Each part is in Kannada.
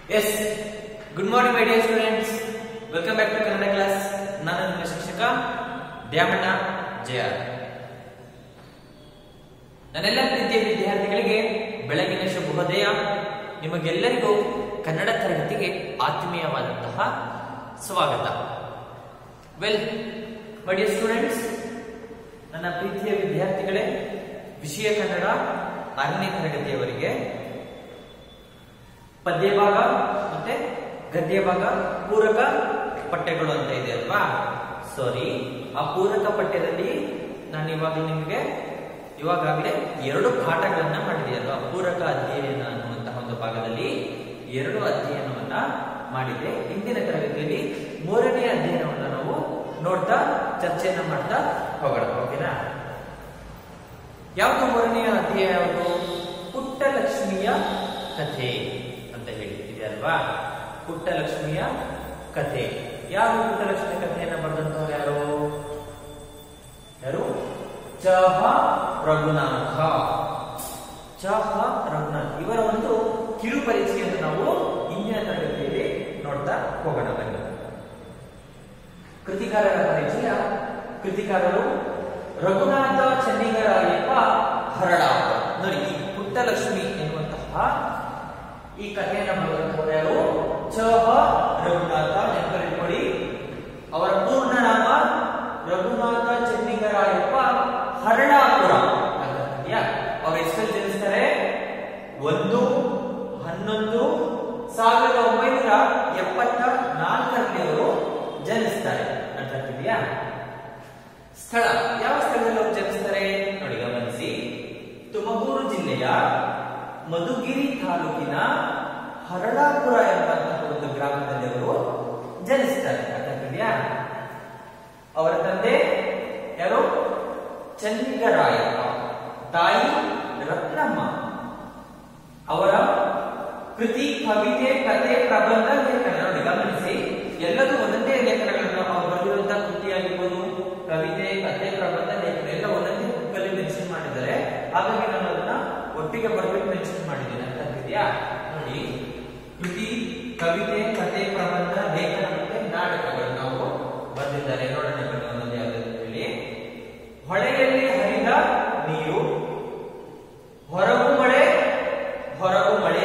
S good morning my dear students welcome back to Kannada class ನಾನು ನಿಮ್ಮ ಶಿಕ್ಷಕ ದ್ಯಾಮಣ್ಣ ಜಯ ನನ್ನೆಲ್ಲ ಪ್ರೀತಿಯ ವಿದ್ಯಾರ್ಥಿಗಳಿಗೆ ಬೆಳಗಿನ ಶುಭೋದಯ ನಿಮಗೆಲ್ಲರಿಗೂ ಕನ್ನಡ ತರಗತಿಗೆ ಆತ್ಮೀಯವಾದಂತಹ ಸ್ವಾಗತ ವೆಲ್ ಮೈ ಡಿಯರ್ ಸ್ಟೂಡೆಂಟ್ಸ್ ನನ್ನ ಪ್ರೀತಿಯ ವಿದ್ಯಾರ್ಥಿಗಳೇ ವಿಷಯ ಕನ್ನಡ ಆರನೇ ತರಗತಿಯವರಿಗೆ ಪದ್ಯ ಭಾಗ ಮತ್ತೆ ಗದ್ಯ ಭಾಗ ಪೂರಕ ಪಠ್ಯಗಳು ಅಂತ ಇದೆ ಅಲ್ವಾ ಸಾರಿ ಆ ಪೂರಕ ಪಠ್ಯದಲ್ಲಿ ನಾನು ಇವಾಗ ನಿಮಗೆ ಇವಾಗಲೇ ಎರಡು ಪಾಠಗಳನ್ನ ಮಾಡಿದೆ ಅಲ್ವಾ ಪೂರಕ ಅಧ್ಯಯನ ಅನ್ನುವಂತಹ ಒಂದು ಭಾಗದಲ್ಲಿ ಎರಡು ಅಧ್ಯಯನವನ್ನ ಮಾಡಿದೆ ಇಂದಿನ ತರಗತಿಯಲ್ಲಿ ಮೂರನೇ ಅಧ್ಯಯನವನ್ನ ನಾವು ನೋಡ್ತಾ ಚರ್ಚೆಯನ್ನ ಮಾಡ್ತಾ ಹೋಗೋಣ ಓಕೆನಾ ಯಾವುದು ಮೂರನೆಯ ಅಧ್ಯಾಯ ಯಾವುದು ಪುಟ್ಟಲಕ್ಷ್ಮಿಯ ಕಥೆ ಅಂತ ಹೇಳಿ ಇದೆ ಅಲ್ವಾ ಪುಟ್ಟಲಕ್ಷ್ಮಿಯ ಕಥೆ ಯಾರು ಪುಟ್ಟಲಕ್ಷ್ಮಿ ಕಥೆಯನ್ನ ಬರೆದಂತವ್ರು ಯಾರು ಯಾರು ಚಹ ರಘುನಾಥ ಚಹ ರಘುನಾಥ್ ಇವರ ಒಂದು ಕಿರು ಪರಿಚಯವನ್ನು ನಾವು ಇಂದಿನ ತರಗತಿಯಲ್ಲಿ ನೋಡ್ತಾ ಹೋಗೋಣ ಬನ್ನಿ ಕೃತಿಕಾರರ ಪರಿಚಯ ಕೃತಿಕಾರರು ರಘುನಾಥ ಚೆನ್ನಿಗರಾಯಪ್ಪ ಹರಡ ನೋಡಿ ಈ ಪುಟ್ಟಲಕ್ಷ್ಮಿ ಎನ್ನುವಂತಹ ಈ ಕಥೆಯನ್ನ ಬರೆದಂತವರು ಯಾರು ಚಹ ರಘುನಾಥ ನೆನಪಿಟ್ಕೊಳ್ಳಿ ಅವರ ಪೂರ್ಣ ನಾಮ ರಘುನಾಥ ಚೆನ್ನಿಗರಾಯಪ್ಪ ಹರಡಾಪುರ ಅವ್ರು ಎಷ್ಟಲ್ಲಿ ಜನಿಸ್ತಾರೆ ಒಂದು ಹನ್ನೊಂದು ಸಾವಿರದ ಒಂಬೈನೂರ ಎಪ್ಪತ್ತ ನಾಲ್ಕರಲ್ಲಿ ಅವರು ಜನಿಸ್ತಾರೆ ಅರ್ಥ ಆಗ್ತಿದೆಯಾ ಸ್ಥಳ ಯಾವ ಸ್ಥಳದಲ್ಲಿ ಅವರು ಜನಿಸ್ತಾರೆ ನೋಡಿ ಗಮನಿಸಿ ತುಮಕೂರು ಜಿಲ್ಲೆಯ ಮಧುಗಿರಿ ತಾಲೂಕಿನ ಹರಳಾಪುರ ಎಂಬಂತಹ ಒಂದು ಗ್ರಾಮದಲ್ಲಿ ಅವರು ಜನಿಸ್ತಾರೆ ಅರ್ಥ ಆಗ್ತಿದೆಯಾ ಅವರ ತಂದೆ ಯಾರು ಚನ್ನಿಗರಾಯಪ್ಪ ತಾಯಿ ರತ್ನಮ್ಮ ಅವರ ಕೃತಿ ಕವಿತೆ ಕಥೆ ಪ್ರಬಂಧ ಲೇಖನ ನೋಡಿ ಗಮನಿಸಿ ಎಲ್ಲದೂ ಒಂದೊಂದೇ ಲೇಖನಗಳನ್ನು ಅವರು ಬರೆದಿರುವಂತಹ ಕೃತಿ ಆಗಿರ್ಬೋದು ಕವಿತೆ ಕಥೆ ಪ್ರಬಂಧ ಲೇಖನ ಎಲ್ಲ ಒಂದೊಂದೇ ಬುಕ್ಕಲ್ಲಿ ಮೆನ್ಷನ್ ಮಾಡಿದ್ದಾರೆ ಹಾಗಾಗಿ ನಾನು ಅದನ್ನ ಒಟ್ಟಿಗೆ ಬರಬೇಕು ಮೆನ್ಷನ್ ಮಾಡಿದ್ದೇನೆ ಅಂತ ಅಂತಿದ್ಯಾ ನೋಡಿ ಕೃತಿ ಕವಿತೆ ಕಥೆ ಪ್ರಬಂಧ ಲೇಖನ ಮತ್ತೆ ನಾಟಕಗಳು ನಾವು ಬರೆದಿದ್ದಾರೆ ನೋಡೋಣ ಬನ್ನಿ ಒಂದೊಂದು ಯಾವ್ದು ಹೇಳಿ ಹೊಳೆಯಲ್ಲಿ ಹರಿದ ನೀರು ಹೊರಗು ಮಳೆ ಹೊರಗು ಮಳೆ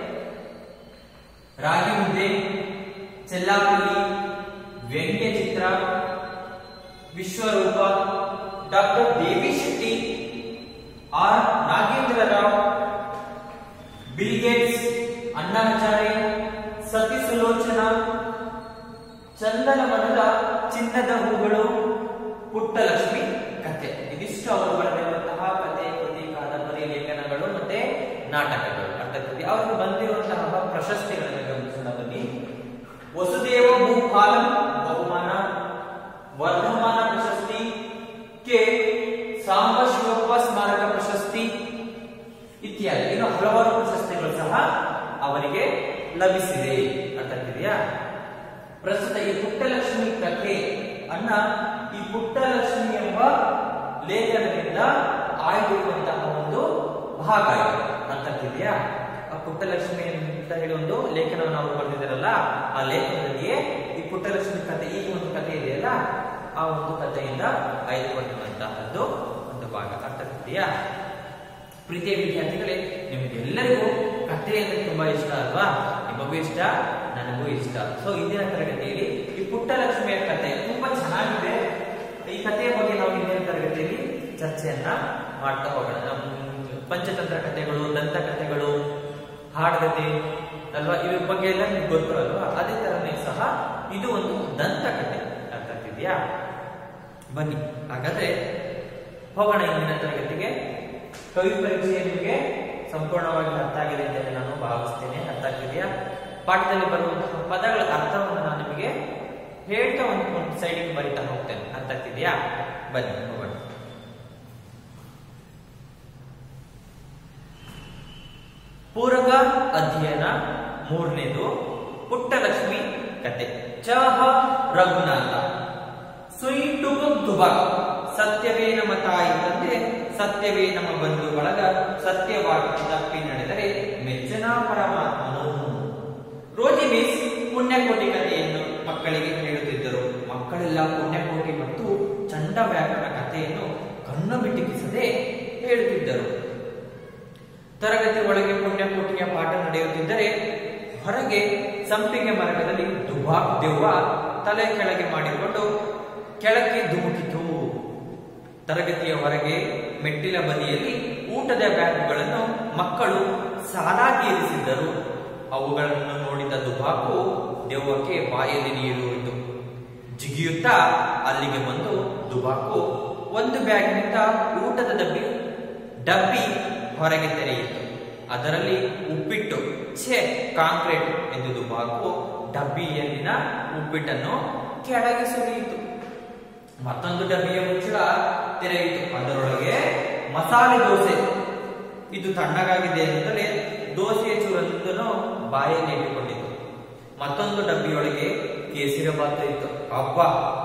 ರಾಗಿ ಮುದ್ದೆ ಚೆಲ್ಲಾಪುಲಿ ವ್ಯಂಗ್ಯ ಚಿತ್ರ ವಿಶ್ವರೂಪ doctor Devi Shetty R Nagendra Rao Bill Gates Anna Hazare ಸತಿ ಸುಲೋಚನಾ ಚಂದನ ಮನದ ಚಿನ್ನದ ಹೂಗಳು ಪುಟ್ಟಲಕ್ಷ್ಮಿ ಕಥೆ ಇದಿಷ್ಟು ಅವರು ಬರೆದಿರುವಂತಹ ಕಥೆ ಕೃತಿ ಕಾದಂಬರಿ ಲೇಖನಗಳು ಮತ್ತೆ ನಾಟಕಗಳು ಅರ್ಥಾತ್ ಅವರಿಗೆ ಬಂದಿರುವಂತಹ ಪ್ರಶಸ್ತಿಗಳನ್ನು ಗಮನಿಸೋಣ ಬನ್ನಿ ವಸುದೇವ ಭೂಪಾಲಂ ಬಹುಮಾನ ವರ್ಧಮಾನ ಪ್ರಶಸ್ತಿ ಕೆ ಸಾಂಬ ಶಿವಪ್ಪ ಸ್ಮಾರಕ ಪ್ರಶಸ್ತಿ ಇತ್ಯಾದಿ ಇನ್ನು ಹಲವಾರು ಪ್ರಶಸ್ತಿಗಳು ಸಹ ಅವರಿಗೆ ಲಭಿಸಿದೆ ಅರ್ಥಾಗ್ತಿದೆಯಾ ಪ್ರಸ್ತುತ ಈ ಪುಟ್ಟಲಕ್ಷ್ಮಿ ಕಥೆ ಅನ್ನ ಈ ಪುಟ್ಟಲಕ್ಷ್ಮಿ ಎಂಬ ಲೇಖನದಿಂದ ಆಯ್ದಿರುವಂತಹ ಒಂದು ಭಾಗ ಇದು ಅರ್ಥಾಗ್ತಿದೆಯಾ ಆ ಪುಟ್ಟಲಕ್ಷ್ಮಿ ಅಂತ ಹೇಳಿ ಒಂದು ಲೇಖನವನ್ನು ಅವರು ಬರೆದಿದ್ದಾರಲ್ಲ ಆ ಲೇಖನದಲ್ಲಿಯೇ ಈ ಪುಟ್ಟಲಕ್ಷ್ಮಿ ಕಥೆ ಈ ಒಂದು ಕಥೆ ಇದೆಯಲ್ಲ ಆ ಒಂದು ಕಥೆಯಿಂದ ಆಯ್ದುಕೊಂಡಿರುವಂತಹದ್ದು ಒಂದು ಭಾಗ ಅರ್ಥಾಗ್ತಿದೆಯಾ ಪ್ರೀತಿಯ ವಿದ್ಯಾರ್ಥಿಗಳೇ ನಿಮಗೆಲ್ಲರಿಗೂ ಕಥೆ ಅಂದ್ರೆ ತುಂಬಾ ಇಷ್ಟ ಅಲ್ವಾ ನಿಮಗೂ ಇಷ್ಟ ನನಗೂ ಇಷ್ಟ ಸೊ ಇಂದಿನ ತರಗತಿಯಲ್ಲಿ ಈ ಪುಟ್ಟಲಕ್ಷ್ಮಿಯ ಕಥೆ ತುಂಬಾ ಚೆನ್ನಾಗಿದೆ ಈ ಕಥೆಯ ಬಗ್ಗೆ ನಾವು ಇಂದಿನ ತರಗತಿಯಲ್ಲಿ ಚರ್ಚೆಯನ್ನ ಮಾಡ್ತಾ ಹೋಗೋಣ ನಮ್ಮ ಪಂಚತಂತ್ರ ಕಥೆಗಳು ದಂತ ಕಥೆಗಳು ಹಾಡುಗತೆ ಅಲ್ವಾ ಇದ್ರ ಬಗ್ಗೆ ಎಲ್ಲ ನಿಮ್ಗೆ ಗೊತ್ತು ಅಲ್ವಾ ಅದೇ ತರನೇ ಸಹ ಇದು ಒಂದು ದಂತ ಕಥೆ ಅರ್ಥ ಆಗ್ತಿದ್ಯಾ ಬನ್ನಿ ಹಾಗಾದ್ರೆ ಹೋಗೋಣ ಇಂದಿನ ತರಗತಿಗೆ ಕವಿ ಪರೀಕ್ಷೆ ನಿಮಗೆ ಸಂಪೂರ್ಣವಾಗಿ ಅರ್ಥ ಆಗಿದೆ ಅಂತ ಹೇಳಿ ನಾನು ಭಾವಿಸ್ತೇನೆ ಅರ್ಥ ಆಗ್ತಿದೆಯಾ ಪಾಠದಲ್ಲಿ ಬರುವಂತಹ ಪದಗಳ ಅರ್ಥವನ್ನು ನಾನು ನಿಮಗೆ ಹೇಳ್ತಾ ಒಂದು ಒಂದು ಸೈಡಿಗೆ ಬರಿತಾ ಹೋಗ್ತೇನೆ ಅರ್ಥ ಆಗ್ತಿದೆಯಾ ಬನ್ನಿ ಹೋಗೋಣ ಪೂರಕ ಅಧ್ಯಯನ ಮೂರನೇದು ಪುಟ್ಟಲಕ್ಷ್ಮಿ ಕತೆ ಚಹ ರಘುನಾಥ ಸುಯಿ ಟುಬುಕ್ ದುಬಕ್ ಸತ್ಯವೇ ನಮ್ಮ ತಾಯಿ ತಂದೆ ಸತ್ಯವೇ ನಮ್ಮ ಬಂಧು ಬಳಗ ಸತ್ಯವಾಗಿ ತಪ್ಪಿ ನಡೆದರೆ ಮೆಚ್ಚನ ಪರಮಾತ್ಮನು ಚಂಡ ವ್ಯಾಕರಣ ಕಥೆಯನ್ನು ಕಣ್ಣು ಮಿಟುಕಿಸದೆ ಹೇಳುತ್ತಿದ್ದರು ತರಗತಿ ಒಳಗೆ ಪುಣ್ಯಕೋಟಿಯ ಪಾಠ ನಡೆಯುತ್ತಿದ್ದರೆ ಹೊರಗೆ ಸಂಪಿಗೆ ಮರಕದಲ್ಲಿ ದುಬಾಕ್ ದೆವ್ವ ತಲೆ ಕೆಳಗೆ ಮಾಡಿಕೊಂಡು ಕೆಳಕ್ಕೆ ಧುಮುಕಿತು ತರಗತಿಯ ಹೊರಗೆ ಮೆಟ್ಟಿಲ ಬದಿಯಲ್ಲಿ ಊಟದ ಬ್ಯಾಗ್ಗಳನ್ನು ಮಕ್ಕಳು ಸಾಲಾಗಿ ಇರಿಸಿದ್ದರು ಅವುಗಳನ್ನು ನೋಡಿದ ದುಬಾಕು ದೆವ್ವಕ್ಕೆ ಬಾಯಲ್ಲಿ ನೀರು ಹೋಯಿತು ಜಿಗಿಯುತ್ತಾ ಅಲ್ಲಿಗೆ ಬಂದು ದುಬಾಕು ಒಂದು ಬ್ಯಾಗಿನಿಂದ ಊಟದ ಡಬ್ಬಿ ಡಬ್ಬಿ ಹೊರಗೆ ತೆರೆಯಿತು ಅದರಲ್ಲಿ ಉಪ್ಪಿಟ್ಟು ಛೇ ಕಾಂಕ್ರೀಟ್ ಎಂದು ದುಬಾಕು ಡಬ್ಬಿಯಲ್ಲಿನ ಉಪ್ಪಿಟ್ಟನ್ನು ಕೆಳಗೆ ಸುರಿಯಿತು ಮತ್ತೊಂದು ಡಬ್ಬಿಯ ಮುಚ್ಚಳ ತೆರೆಯಿತು ಅದರೊಳಗೆ ಮಸಾಲೆ ದೋಸೆ ಇದು ತಣ್ಣಗಾಗಿದೆ ಎಂದರೆ ದೋಸೆಯ ಚೂರನ್ನು ಬಾಯಲ್ಲಿ ಇಟ್ಟುಕೊಂಡಿತು ಮತ್ತೊಂದು ಡಬ್ಬಿಯೊಳಗೆ ಕೇಸರಿ ಭಾತ ಇತ್ತು ಹಬ್ಬ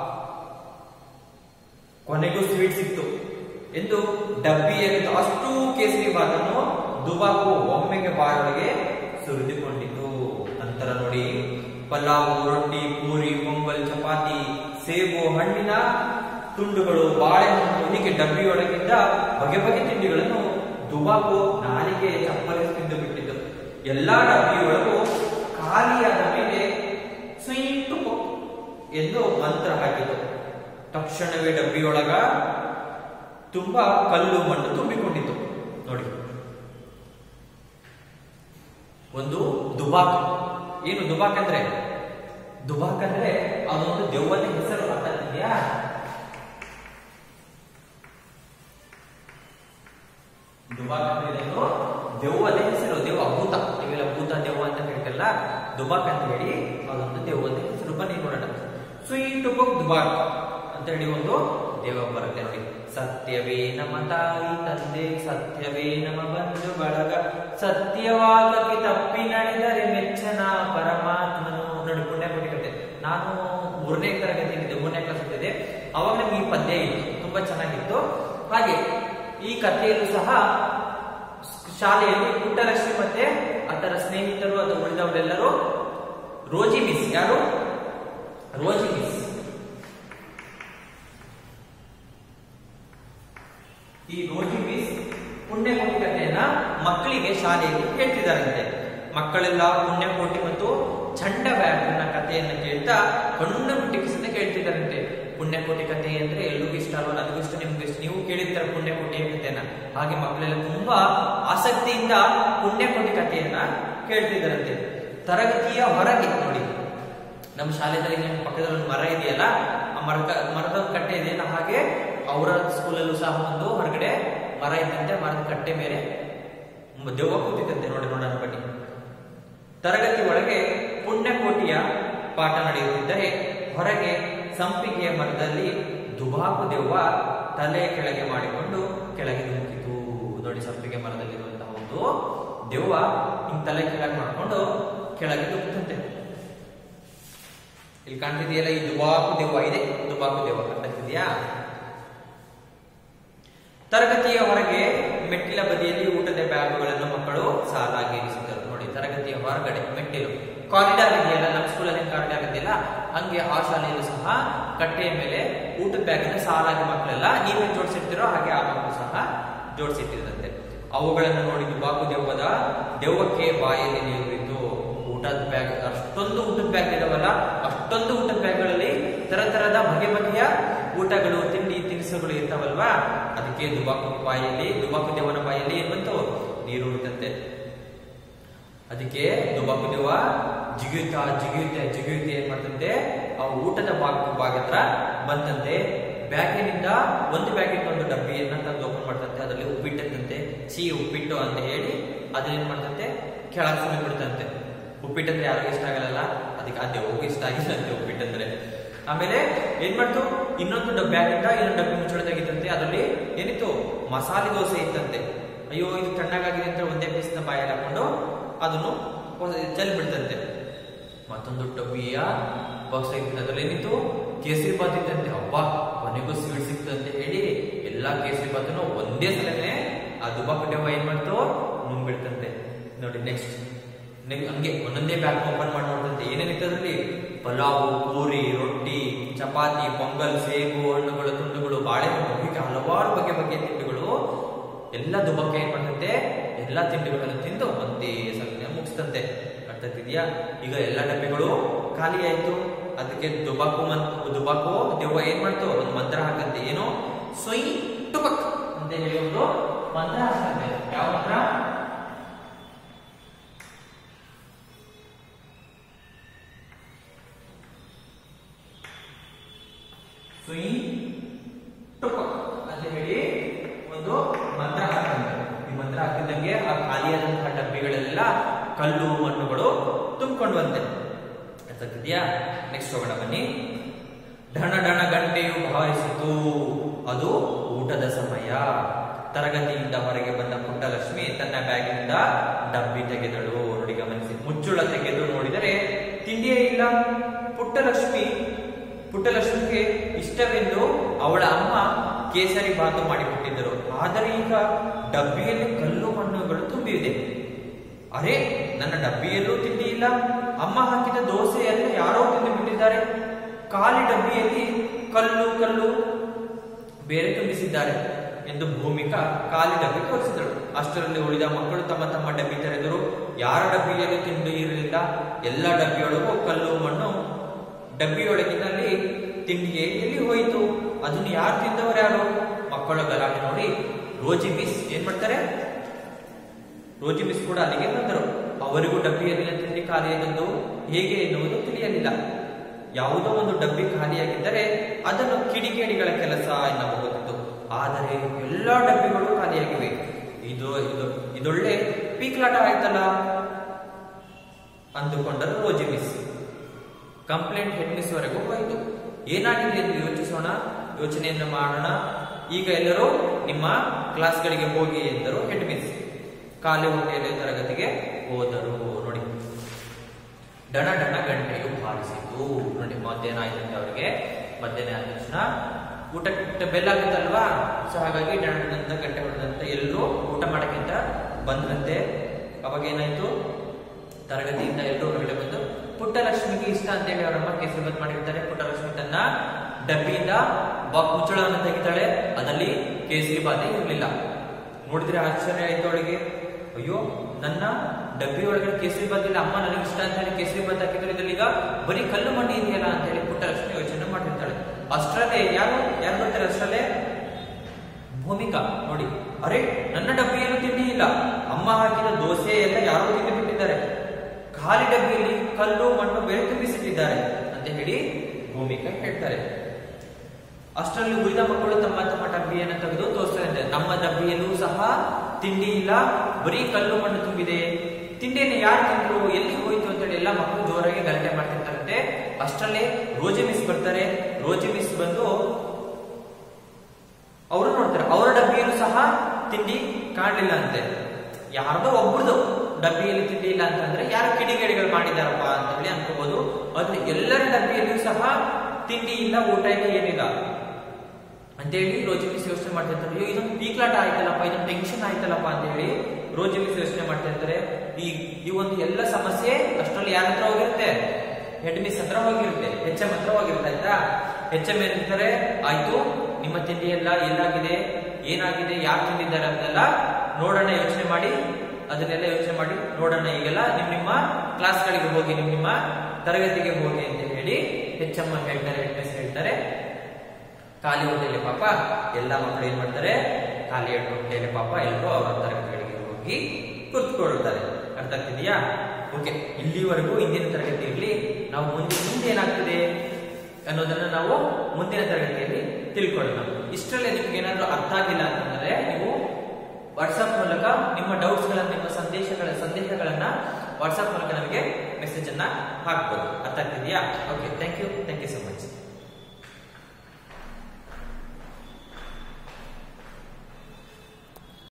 ಕೊನೆಗೂ ಸ್ವೀಟ್ ಸಿಕ್ತು ಎಂದು ಡಬ್ಬಿಯಲ್ಲಿ ಅಷ್ಟು ಕೇಸರಿ ಭಾತನ್ನು ದುಬಾಕು ಒಮ್ಮೆಗೆ ಬಾಯೊಳಗೆ ಸುರಿದುಕೊಂಡಿತು ನಂತರ ನೋಡಿ ಪಲಾವು ರೊಟ್ಟಿ ಪೂರಿ ಪೊಂಗಲ್ ಚಪಾತಿ ಸೇಬು ಹಣ್ಣಿನ ತುಂಡುಗಳು ಬಾಳೆಹಣ್ಣು ಹೀಗೆ ಡಬ್ಬಿಯೊಳಗಿದ್ದ ಬಗೆ ಬಗೆ ತಿಂಡಿಗಳನ್ನು ದುಬಾಕು ನಾಲಿಗೆ ಚಪ್ಪಲಿಸಿ ತಿಂದು ಬಿಟ್ಟಿತು ಎಲ್ಲಾ ಡಬ್ಬಿಯೊಳಗೂ ಖಾಲಿಯಾದ ಮೇಲೆ ಸ್ವೀಟು ಎಂದು ಮಂತ್ರ ಹಾಕಿತು ತಕ್ಷಣವೇ ಡಬ್ಬಿಯೊಳಗ ತುಂಬಾ ಕಲ್ಲು ಮಣ್ಣು ತುಂಬಿಕೊಂಡಿತು ನೋಡಿ ಒಂದು ದುಬಾಕ್ ಏನು ದುಬಾಕ್ ಅಂದ್ರೆ ದುಬಾಕ್ ಅಂದ್ರೆ ಅದೊಂದು ದೆವ್ವದ ಹೆಸರು ಅರ್ಥ ಆಗ್ತಿದ್ಯಾ ದುಬಾಕ್ ಅಂದ್ರೆ ಇದೊಂದು ದೆವ್ವದ ಹೆಸರು ದೆವ್ವ ಭೂತ ನೀವೆಲ್ಲ ಭೂತ ದೆವ್ವ ಅಂತ ಹೇಳ್ತಲ್ಲ ದುಬಾಕ್ ಅಂತ ಹೇಳಿ ಅದೊಂದು ದೆವ್ವದ ಹೆಸರು ಬನ್ನಿ ನೋಡೋಣ ಸ್ವೀಟ್ ಬುಕ್ ದುಬಾಕ್ ಅಂತ ಹೇಳಿ ಒಂದು ದೇವ ಬರುತ್ತೆ ನೋಡಿ ಸತ್ಯವೇ ನಮ್ಮ ತಾಯಿ ತಂದೆ ಸತ್ಯವೇ ನಮ್ಮ ಬಂಧು ಬಳಗ ಸತ್ಯವಾಗಕ್ಕೆ ತಪ್ಪಿ ನಡೆದರೆ ಮೆಚ್ಚನ ಪರಮಾತ್ಮನು ನೋಡಿ ಪುಣ್ಯ ಕತೆ ನಾನು ಮೂರನೇ ತರಗತಿಯಲ್ಲಿದ್ದೆ ಮೂರನೇ ಕ್ಲಾಸ್ ಇದ್ದಿದೆ ಅವಾಗ ನಮ್ಗೆ ಈ ಪದ್ಯ ಇತ್ತು ತುಂಬಾ ಚೆನ್ನಾಗಿತ್ತು ಹಾಗೆ ಈ ಕಥೆಯಲ್ಲೂ ಸಹ ಶಾಲೆಯಲ್ಲಿ ಪುಟ್ಟಲಕ್ಷ್ಮಿ ಮತ್ತೆ ಅದರ ಸ್ನೇಹಿತರು ಅಥವಾ ಉಳಿದವರೆಲ್ಲರೂ ರೋಜಿ ಮಿಸ್ ಯಾರು ರೋಜಿ ಮಿಸ್ ಈ ರೋಜಿ ಮಿಸ್ ಪುಣ್ಯಕೋಟಿ ಕಥೆಯನ್ನ ಮಕ್ಕಳಿಗೆ ಶಾಲೆಯಲ್ಲಿ ಹೇಳ್ತಿದ್ದಾರಂತೆ ಮಕ್ಕಳೆಲ್ಲ ಪುಣ್ಯಕೋಟಿ ಮತ್ತು ಚಂಡ ವ್ಯಾಕರಣ ಕಥೆಯನ್ನ ಕೇಳ್ತಾ ಕಣ್ಣು ಮಿಟ್ಟಿಕಿಸದೆ ಕೇಳ್ತಿದ್ದಾರಂತೆ ಪುಣ್ಯಕೋಟಿ ಕಥೆ ಅಂದ್ರೆ ಎಲ್ರಿಗೂ ಇಷ್ಟ ಅಲ್ವಾ ನನಗೂ ಇಷ್ಟ ನಿಮ್ಗೂ ಇಷ್ಟ ನೀವು ಕೇಳಿರ್ತಾರೆ ಪುಣ್ಯಕೋಟಿಯ ಕಥೆಯನ್ನ ಹಾಗೆ ಮಕ್ಕಳೆಲ್ಲ ತುಂಬಾ ಆಸಕ್ತಿಯಿಂದ ಪುಣ್ಯಕೋಟಿ ಕಥೆಯನ್ನ ಕೇಳ್ತಿದ್ದಾರಂತೆ ತರಗತಿಯ ಹೊರಗೆ ನೋಡಿ ನಮ್ಮ ಶಾಲೆಯಲ್ಲಿ ನಿಮ್ಮ ಪಕ್ಕದಲ್ಲಿ ಒಂದು ಮರ ಇದೆಯಲ್ಲ ಆ ಮರ ಮರದ ಕಟ್ಟೆ ಇದೆಯಲ್ಲ ಹಾಗೆ ಅವರ ಸ್ಕೂಲಲ್ಲೂ ಸಹ ಒಂದು ಹೊರಗಡೆ ಮರ ಇದ್ದಂತೆ ಮರದ ಕಟ್ಟೆ ಮೇಲೆ ದೆವ್ವ ಕೂತಿದ್ದಂತೆ ನೋಡಿ ನೋಡೋಣ ಬನ್ನಿ ತರಗತಿ ಒಳಗೆ ಪುಣ್ಯಕೋಟಿಯ ಪಾಠ ನಡೆಯುತ್ತಿದ್ದರೆ ಹೊರಗೆ ಸಂಪಿಗೆಯ ಮರದಲ್ಲಿ ದುಬಾಕು ದೆವ್ವ ತಲೆ ಕೆಳಗೆ ಮಾಡಿಕೊಂಡು ಕೆಳಗೆ ಧುಮುಕಿತು ನೋಡಿ ಸಂಪಿಗೆ ಮರದಲ್ಲಿರುವಂತಹ ಒಂದು ದೆವ್ವ ಹಿಂಗ್ ತಲೆ ಕೆಳಗೆ ಮಾಡಿಕೊಂಡು ಕೆಳಗೆ ಧುಮುಕಂತೆ ಇಲ್ಲಿ ಕಾಣ್ತಿದೆಯಲ್ಲ ಈ ದುಬಾಕು ದೆವ್ವ ಇದೆ ದುಬಾಕು ದೆವ್ವ ಕಾಣ್ತಿದ್ಯಾ ತರಗತಿಯ ಹೊರಗೆ ಮೆಟ್ಟಿಲ ಬದಿಯಲ್ಲಿ ಊಟದ ಬ್ಯಾಗುಗಳನ್ನು ಮಕ್ಕಳು ಸಾಲಾಗಿ ಇರಿಸಿದ್ದರು ನೋಡಿ ತರಗತಿಯ ಹೊರಗಡೆ ಮೆಟ್ಟಿಲು ಕಾರಿಡಾರ್ ಇದೆಯಲ್ಲ ನಮ್ಮ ಸ್ಕೂಲಲ್ಲಿ ಕಾರಿಡಾರ್ ಇದೆಯಲ್ಲ ಹಂಗೆ ಆ ಶಾಲೆಯಲ್ಲೂ ಸಹ ಕಟ್ಟೆಯ ಮೇಲೆ ಊಟದ ಬ್ಯಾಗಿನ ಸಾಲಾಗಿ ಮಕ್ಕಳೆಲ್ಲ ನೀವೇನು ಜೋಡಿಸಿರ್ತೀರೋ ಹಾಗೆ ಆ ಮಕ್ಕಳು ಸಹ ಜೋಡಿಸಿಟ್ಟಿರಂತೆ ಅವುಗಳನ್ನು ನೋಡಿ ದುಬಾಕು ದೆವ್ವದ ದೆವ್ವಕ್ಕೆ ಬಾಯಲ್ಲಿ ನೀರು ಇದ್ದು ಊಟದ ಬ್ಯಾಗ್ ಅಷ್ಟೊಂದು ಊಟದ ಬ್ಯಾಗ್ ಇದಾವಲ್ಲ ಅಷ್ಟೊಂದು ಊಟದ ಬ್ಯಾಗ್ಗಳಲ್ಲಿ ತರ ತರದ ಬಗೆ ಬಗೆಯ ಊಟಗಳು ತಿಂಡಿ ತಿನಿಸುಗಳು ಇರ್ತಾವಲ್ವಾ ಅದಕ್ಕೆ ದುಬಾಕು ಬಾಯಲ್ಲಿ ದುಬಾಕು ದೇವನ ಬಾಯಲ್ಲಿ ಏನ್ ಬಂತು ನೀರು ಉಳಿತಂತೆ ಅದಕ್ಕೆ ದುಬಾಕು ದೇವ ಜಿಗಿಯುತ್ತಾ ಜಿಗಿಯುತ್ತೆ ಜಿಗಿಯುತ್ತೆ ಏನ್ ಮಾಡ್ತಂತೆ ಆ ಊಟದ ಭಾಗ ಭಾಗ ಹತ್ರ ಬಂತಂತೆ ಬ್ಯಾಗಿನಿಂದ ಒಂದು ಬ್ಯಾಗಿನ ಒಂದು ಡಬ್ಬಿಯನ್ನ ತಂದು ಓಪನ್ ಮಾಡ್ತಂತೆ ಅದರಲ್ಲಿ ಉಪ್ಪಿಟ್ಟಂತೆ ಚೀ ಉಪ್ಪಿಟ್ಟು ಅಂತ ಹೇಳಿ ಅದನ್ನೇನ್ ಮಾಡ್ತಂತೆ ಕೆಳಗೆ ಸುಮ್ಮನೆ ಬಿಡ್ತಂತೆ ಉಪ್ಪಿಟ್ಟಂದ್ರೆ ಯಾರಿಗೂ ಇಷ್ಟ ಆಗಲ್ಲ ಅದಕ್ಕೆ ಆ ದೇವಗೂ ಇಷ್ಟ ಆಗಿಲ್ಲ ಅಂತೆ ಉಪ್ಪಿಟ್ಟಂದ್ರೆ ಆಮೇಲೆ ಏನ್ ಮಾಡ್ತು ಇನ್ನೊಂದು ಡಬ್ಬಿ ಬ್ಯಾಗಿಂದ ಇನ್ನೊಂದು ಡಬ್ಬಿ ಮುಚ್ಚಳದಾಗಿತ್ತಂತೆ ಅದರಲ್ಲಿ ಏನಿತ್ತು ಮಸಾಲೆ ದೋಸೆ ಇತ್ತಂತೆ ಅಯ್ಯೋ ಇದು ತಣ್ಣಗಾಗಿದೆ ಅಂತ ಒಂದೇ ಪೀಸ್ನ ಬಾಯಲ್ಲಿ ಹಾಕೊಂಡು ಅದನ್ನು ಚೆಲ್ ಬಿಡ್ತಂತೆ ಮತ್ತೊಂದು ಡಬ್ಬಿಯ ಬಾಕ್ಸ್ ಆಗಿತ್ತು ಅದ್ರಲ್ಲಿ ಏನಿತ್ತು ಕೇಸರಿ ಬಾತ್ ಇತ್ತಂತೆ ಹಬ್ಬ ಕೊನೆಗೂ ಸ್ವೀಟ್ ಸಿಕ್ತು ಅಂತ ಹೇಳಿ ಎಲ್ಲಾ ಕೇಸರಿ ಬಾತನ್ನು ಒಂದೇ ಸಲನೇ ಆ ದುಬಾಕು ಡಬ್ಬ ಏನ್ ಮಾಡ್ತು ನುಂಗ್ಬಿಡ್ತಂತೆ ನೋಡಿ ನೆಕ್ಸ್ಟ್ ಹಂಗೆ ಒಂದೊಂದೇ ಬ್ಯಾಗ್ ಓಪನ್ ಮಾಡಿ ನೋಡ್ತಂತೆ ಏನೇನಿತ್ತು ಅದರಲ್ಲಿ ಪಲಾವು ಪೂರಿ ರೊಟ್ಟಿ ಚಪಾತಿ ಪೊಂಗಲ್ ಸೇಬು ಹಣ್ಣುಗಳು ತುಂಡುಗಳು ಬಾಳೆಹಣ್ಣು ಹೀಗೆ ಹಲವಾರು ಬಗೆ ಬಗೆಯ ತಿಂಡಿಗಳು ಎಲ್ಲ ದುಬಕ್ಕೆ ಏನ್ ಮಾಡ್ತಂತೆ ಎಲ್ಲ ತಿಂಡಿಗಳನ್ನು ತಿಂದು ಒಂದೇ ಸಲ ಮುಗಿಸ್ತಂತೆ ಅರ್ಥ ಆಗ್ತಿದ್ಯಾ ಈಗ ಎಲ್ಲ ಡಬ್ಬಿಗಳು ಖಾಲಿ ಆಯ್ತು ಅದಕ್ಕೆ ದುಬಾಕು ಮನ್ ದುಬಾಕು ದೆವ್ವ ಏನ್ ಮಾಡ್ತು ಒಂದು ಮಂತ್ರ ಹಾಕಂತೆ ಏನು ಸೊಯ್ ಟುಬಕ್ ಅಂತ ಹೇಳಿ ಒಂದು ಮಂತ್ರ ಹಾಕಂತೆ ಯಾವ ಮಂತ್ರ ಸುಯಿ ಟುಪಕ್ ಅಂತ ಹೇಳಿ ಒಂದು ಮಂತ್ರ ಹಾಕಂತೆ ಈ ಮಂತ್ರ ಹಾಕಿದಂಗೆ ಆ ಖಾಲಿಯಾದಂತಹ ಡಬ್ಬಿಗಳೆಲ್ಲ ಕಲ್ಲು ಮಣ್ಣುಗಳು ತುಂಬಿಕೊಂಡ್ವಂತೆ ಅರ್ಥಾಗ್ತಿದ್ಯಾ ನೆಕ್ಸ್ಟ್ ಹೋಗೋಣ ಬನ್ನಿ ಢಣ ಢಣ ಗಂಟೆಯು ಭಾವಿಸಿತು ಅದು ಊಟದ ಸಮಯ ತರಗತಿಯಿಂದ ಹೊರಗೆ ಬಂದ ಪುಟ್ಟಲಕ್ಷ್ಮಿ ತನ್ನ ಬ್ಯಾಗಿನಿಂದ ಡಬ್ಬಿ ತೆಗೆದಳು ನೋಡಿ ಗಮನಿಸಿ ಮುಚ್ಚುಳ ತೆಗೆದು ನೋಡಿದರೆ ತಿಂಡಿಯೇ ಇಲ್ಲ ಪುಟ್ಟಲಕ್ಷ್ಮಿ ಪುಟ್ಟಲಕ್ಷ್ಮಿಗೆ ಇಷ್ಟವೆಂದು ಅವಳ ಅಮ್ಮ ಕೇಸರಿ ಬಾತು ಮಾಡಿಕೊಟ್ಟಿದ್ದರು ಆದರೆ ಈಗ ಡಬ್ಬಿಯಲ್ಲಿ ಕಲ್ಲು ಮಣ್ಣುಗಳು ತುಂಬಿದೆ ಅರೆ ನನ್ನ ಡಬ್ಬಿಯಲ್ಲೂ ತಿಂಡಿ ಇಲ್ಲ ಅಮ್ಮ ಹಾಕಿದ ದೋಸೆಯನ್ನು ಯಾರೋ ತಿಂದು ಬಿಟ್ಟಿದ್ದಾರೆ ಖಾಲಿ ಡಬ್ಬಿಯಲ್ಲಿ ಕಲ್ಲು ಕಲ್ಲು ಬೇರೆ ತುಂಬಿಸಿದ್ದಾರೆ ಎಂದು ಭೂಮಿಕಾ ಖಾಲಿ ಡಬ್ಬಿ ತೋರಿಸಿದಳು ಅಷ್ಟರಲ್ಲಿ ಉಳಿದ ಮಕ್ಕಳು ತಮ್ಮ ತಮ್ಮ ಡಬ್ಬಿ ತೆರೆದರು ಯಾರ ಡಬ್ಬಿಯಲ್ಲಿ ತಿಂಡಿ ಇರಲಿಲ್ಲ ಎಲ್ಲ ಡಬ್ಬಿಯೊಳಗೂ ಕಲ್ಲು ಮಣ್ಣು ಡಬ್ಬಿಯೊಳಗಿನಲ್ಲಿ ತಿಂಡಿಗೆ ಎಲ್ಲಿ ಹೋಯಿತು ಅದನ್ನು ಯಾರು ತಿಂದವರು ಯಾರು ಮಕ್ಕಳ ಗಲಾಟೆ ನೋಡಿ ರೋಜಿ ಮಿಸ್ ಏನ್ ಮಾಡ್ತಾರೆ ರೋಜಿ ಮಿಸ್ ಕೂಡ ಅಲ್ಲಿಗೆ ಬಂದರು ಅವರಿಗೂ ಡಬ್ಬಿಯಲ್ಲಿನ ತಿಂಡಿ ಖಾಲಿಯಾದದ್ದು ಹೇಗೆ ಎನ್ನುವುದು ತಿಳಿಯಲಿಲ್ಲ ಯಾವುದೋ ಒಂದು ಡಬ್ಬಿ ಖಾಲಿಯಾಗಿದ್ದರೆ ಅದನ್ನು ಕಿಡಿಗೇಡಿಗಳ ಕೆಲಸ ಎನ್ನಬಹುದಿತ್ತು ಆದರೆ ಎಲ್ಲಾ ಡಬ್ಬಿಗಳು ಖಾಲಿಯಾಗಿವೆ ಇದು ಇದು ಇದೊಳ್ಳೆ ಪೀಕ್ಲಾಟ ಆಯ್ತಲ್ಲ ಅಂದುಕೊಂಡರು Rosie miss complaint head miss ವರೆಗೂ ಹೋಯಿತು ಏನಾಗಿದೆ ಎಂದು ಯೋಚಿಸೋಣ ಯೋಚನೆಯನ್ನು ಮಾಡೋಣ ಈಗ ಎಲ್ಲರೂ ನಿಮ್ಮ ಕ್ಲಾಸ್ಗಳಿಗೆ ಹೋಗಿ ಎಂದರು ಹೆಡ್ ಮಿಸ್ ಖಾಲಿ ಹೊಟ್ಟೆಯಲ್ಲಿ ತರಗತಿಗೆ ಹೋದರು ನೋಡಿ ಡಣ ಡಣ ಗಂಟೆಯು ಭಾರಿಸಿತು ನೋಡಿ ಮಧ್ಯಾಹ್ನ ಆಯ್ತಂತೆ ಅವರಿಗೆ ಮಧ್ಯಾಹ್ನ ಆದ ತಕ್ಷಣ ಊಟ ಊಟ ಬೆಲ್ಲ ಆಗುತ್ತಲ್ವಾ ಸೊ ಹಾಗಾಗಿ ಡಣ ಡಣಂತ ಗಂಟೆ ಹೊಡೆದಂತೆ ಎಲ್ಲರೂ ಊಟ ಮಾಡಕ್ಕಿಂತ ಬಂದ್ರಂತೆ ಅವಾಗ ಏನಾಯ್ತು ತರಗತಿಯಿಂದ ಎಲ್ಲರೂ ಹೊರಗಡೆ ಬಂದು ಪುಟ್ಟಲಕ್ಷ್ಮಿಗೆ ಇಷ್ಟ ಅಂತೇಳಿ ಅವರಮ್ಮ ಕೇಸರಿ ಬಾತ್ ಮಾಡಿರ್ತಾರೆ ಪುಟ್ಟಲಕ್ಷ್ಮಿ ತನ್ನ ಡಬ್ಬಿಯಿಂದ ಬಾಕ್ ಮುಚ್ಚಳವನ್ನು ತೆಗಿತಾಳೆ ಅದಲ್ಲಿ ಕೇಸರಿ ಬಾತೆ ಇರಲಿಲ್ಲ ನೋಡಿದ್ರೆ ಆಶ್ಚರ್ಯ ಆಯ್ತು ಅವಳಿಗೆ ಅಯ್ಯೋ ನನ್ನ ಡಬ್ಬಿ ಒಳಗಡೆ ಕೇಸರಿ ಬಾತ್ ಇಲ್ಲ ಅಮ್ಮ ನನಗೆ ಇಷ್ಟ ಅಂತ ಹೇಳಿ ಕೇಸರಿ ಬಾತ್ ಹಾಕಿದ್ರೆ ಇದ್ರಲ್ಲಿ ಈಗ ಬರೀ ಕಲ್ಲು ಮಣ್ಣಿ ಇದೆಯಲ್ಲ ಅಂತ ಹೇಳಿ ಪುಟ್ಟಲಕ್ಷ್ಮಿ ಯೋಚನೆ ಮಾಡಿರ್ತಾಳೆ ಅಷ್ಟರಲ್ಲೇ ಯಾರು ಯಾರು ಬರ್ತಾರೆ ಅಷ್ಟರಲ್ಲೇ ಭೂಮಿಕಾ ನೋಡಿ ಅರೆ ನನ್ನ ಡಬ್ಬಿಯಲ್ಲೂ ತಿಂಡಿ ಇಲ್ಲ ಅಮ್ಮ ಹಾಕಿದ ದೋಸೆ ಎಲ್ಲ ಯಾರೋ ತಿಂದು ಬಿಟ್ಟಿದ್ದಾರೆ ಖಾಲಿ ಡಬ್ಬಿಯಲ್ಲಿ ಕಲ್ಲು ಮಣ್ಣು ಬೇರೆ ತುಂಬಿಸಿಟ್ಟಿದ್ದಾರೆ ಅಂತ ಹೇಳಿ ಭೂಮಿಕಾ ಹೇಳ್ತಾರೆ ಅಷ್ಟರಲ್ಲಿ ಉಳಿದ ಮಕ್ಕಳು ತಮ್ಮ ತಮ್ಮ ಡಬ್ಬಿಯನ್ನು ತೆಗೆದು ತೋರಿಸ್ತಾರೆ ನಮ್ಮ ಡಬ್ಬಿಯಲ್ಲೂ ಸಹ ತಿಂಡಿ ಇಲ್ಲ ಬರೀ ಕಲ್ಲು ಮಣ್ಣು ತುಂಬಿದೆ ತಿಂಡಿಯನ್ನು ಯಾರು ತಿಂದ್ರು ಎಲ್ಲಿ ಹೋಯ್ತು ಅಂತೇಳಿ ಎಲ್ಲ ಮಕ್ಕಳು ಜೋರಾಗಿ ಗಲಾಟೆ ಮಾಡ್ತಿರ್ತಾರಂತೆ ಅಷ್ಟರಲ್ಲೇ ರೋಜಿ ಮಿಸ್ ಬರ್ತಾರೆ ರೋಜಿ ಮಿಸ್ ಬಂದು ಅವರು ನೋಡ್ತಾರೆ ಅವರ ಡಬ್ಬಿಯಲ್ಲೂ ಸಹ ತಿಂಡಿ ಕಾಣಲಿಲ್ಲ ಅಂತೆ ಯಾರ್ದೋ ಒಬ್ರದು ಡಬ್ಬಿಯಲ್ಲಿ ತಿಂಡಿ ಇಲ್ಲ ಅಂತಂದ್ರೆ ಯಾರು ಕಿಡಿಗೇಡಿಗಳು ಮಾಡಿದಾರಪ್ಪ ಅಂತ ಹೇಳಿ ಅನ್ಕೋಬಹುದು ಆದ್ರೆ ಎಲ್ಲರ ಡಬ್ಬಿಯಲ್ಲಿಯೂ ಸಹ ತಿಂಡಿ ಇಲ್ಲ ಊಟ ಇಲ್ಲ ಏನಿಲ್ಲ ಅಂತೇಳಿ ರೋಜಿ ಮಿಸ್ ಯೋಚನೆ ಮಾಡ್ತಿರ್ತಾರೆ ಅಯ್ಯೋ ಇದೊಂದು ಪೀಕ್ಲಾಟ ಆಯ್ತಲ್ಲಪ್ಪ ಇದೊಂದು ಟೆನ್ಷನ್ ಆಯ್ತಲ್ಲಪ್ಪ ಅಂತ ಹೇಳಿ ರೋಜಿ ಮಿಸ್ ಯೋಚನೆ ಮಾಡ್ತಾ ಇರ್ತಾರೆ ಈ ಈ ಒಂದು ಎಲ್ಲ ಸಮಸ್ಯೆ ಅಷ್ಟರಲ್ಲಿ ಯಾರ ಹತ್ರ ಹೋಗಿರುತ್ತೆ ಹೆಡ್ ಮಿಸ್ ಹತ್ರ ಹೋಗಿರುತ್ತೆ ಎಚ್ ಎಂ ಹತ್ರ ಹೋಗಿರುತ್ತೆ ಆಯ್ತಾ ಎಚ್ ಎಂ ಏನಿರ್ತಾರೆ ಆಯ್ತು ನಿಮ್ಮ ತಿಂಡಿ ಎಲ್ಲ ಎಲ್ಲಾಗಿದೆ ಏನಾಗಿದೆ ಯಾರು ತಿಂದಿದ್ದಾರೆ ಅಂತೆಲ್ಲ ನೋಡೋಣ ಯೋಚನೆ ಮಾಡಿ ಅದನ್ನೆಲ್ಲ ಯೋಚನೆ ಮಾಡಿ ನೋಡೋಣ ಈಗೆಲ್ಲ ನಿಮ್ ನಿಮ್ಮ ಕ್ಲಾಸ್ಗಳಿಗೆ ಹೋಗಿ ನಿಮ್ ನಿಮ್ಮ ತರಗತಿಗೆ ಹೋಗಿ ಅಂತ ಹೇಳಿ ಎಚ್ ಎಂ ಹೇಳ್ತಾರೆ ಹೆಡ್ ಮಿಸ್ ಹೇಳ್ತಾರೆ ಖಾಲಿ ಹೊಟ್ಟೆಯಲ್ಲಿ ಪಾಪ ಎಲ್ಲ ಮಕ್ಕಳು ಏನ್ ಮಾಡ್ತಾರೆ ಖಾಲಿ ಹೊಟ್ಟೆಯಲ್ಲಿ ಪಾಪ ಎಲ್ಲರೂ ಅವರ ತರಗತಿಗಳಿಗೆ ಹೋಗಿ ಕುರ್ತ್ಕೊಳ್ತಾರೆ ಅರ್ಥ ಆಗ್ತಿದೆಯಾ ಓಕೆ ಇಲ್ಲಿವರೆಗೂ ಇಂದಿನ ತರಗತಿಯಲ್ಲಿ ನಾವು ಮುಂದೆ ಮುಂದೆ ಏನಾಗ್ತಿದೆ ಅನ್ನೋದನ್ನ ನಾವು ಮುಂದಿನ ತರಗತಿಯಲ್ಲಿ ತಿಳ್ಕೊಳ್ಳೋಣ ಇಷ್ಟರಲ್ಲೇ ನಿಮ್ಗೆ ಏನಾದ್ರೂ ಅರ್ಥ ಆಗಿಲ್ಲ ಅಂತಂದ್ರೆ ನೀವು ವಾಟ್ಸ್ಆಪ್ ಮೂಲಕ ನಿಮ್ಮ ಡೌಟ್ಸ್ ಗಳನ್ನ ನಿಮ್ಮ ಸಂದೇಶಗಳ ಸಂದೇಶಗಳನ್ನ ವಾಟ್ಸ್ಆಪ್ ಮೂಲಕ ನಮಗೆ ಮೆಸೇಜ್ ಅನ್ನ ಹಾಕ್ಬೋದು ಅರ್ಥ ಆಗ್ತಿದೆಯಾ okay thank you thank you so much